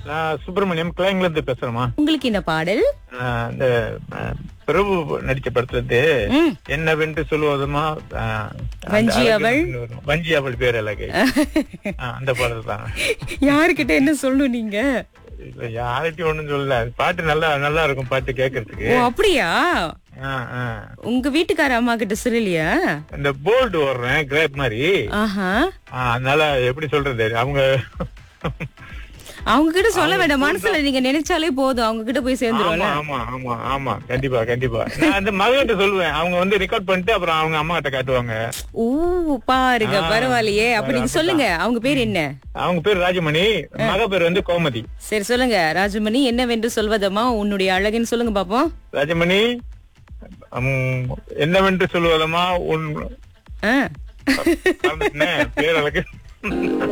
நான் சுப்பிரமணியம் கிளைங்ல இருந்து பேசுறேமா உங்களுக்கு என்ன பாடல் ஆஹ் இந்த ஆஹ், பிரபு நடிச்ச படத்துல இருந்து ம். என்னவென்று சொல்லுவதுமா ஆஹ், அந்த வஞ்சி அழகு அவள்? என்று வரும். வஞ்சி அவள் பேர் அழகை ஆஹ், அந்த பாடல் தான் யாருக்கிட்ட என்ன சொல்லணும் நீங்க இல்ல யார்கிட்டயும் ஒண்ணும் சொல்லல பாட்டு நல்லா நல்லா இருக்கும் பாட்டு கேட்கறதுக்கு ஓ அப்படியா ஆஹ், ஆஹ். உங்க வீட்டுக்கார அம்மா கிட்ட சொல்லலையா இந்த போல்டு ஓடுறேன் கிரேப் மாதிரி ஆஹா ஆஹ், அதனால எப்படி சொல்றது அவங்க அவங்க கிட்ட சொல்ல வேண்டாம் மனசுல நீங்க நினைச்சாலே போதும் அவங்க கிட்ட போய் சேர்ந்துருவோம்ல ஆமா ஆமா ஆமா ஆமா கண்டிப்பா கண்டிப்பா நான் அந்த மகிட்ட சொல்லுவேன் அவங்க வந்து ரெக்கார்ட் பண்ணிட்டு அப்புறம் அவங்க அம்மா கிட்ட காட்டுவாங்க ஓ பாருங்க ஆ, பரவாயில்லையே அப்ப நீங்க சொல்லுங்க அவங்க பேர் என்ன அவங்க பேர் ராஜமணி மக பேர் வந்து கோமதி சரி சொல்லுங்க ராஜமணி என்னவென்று சொல்வதம்மா உன்னுடைய அழகுன்னு சொல்லுங்க பாப்போம் ராஜமணி உம், என்னவென்று சொல்லுவதமா உன் ஆ. மறந்துட்டேனே, பேர் அழகு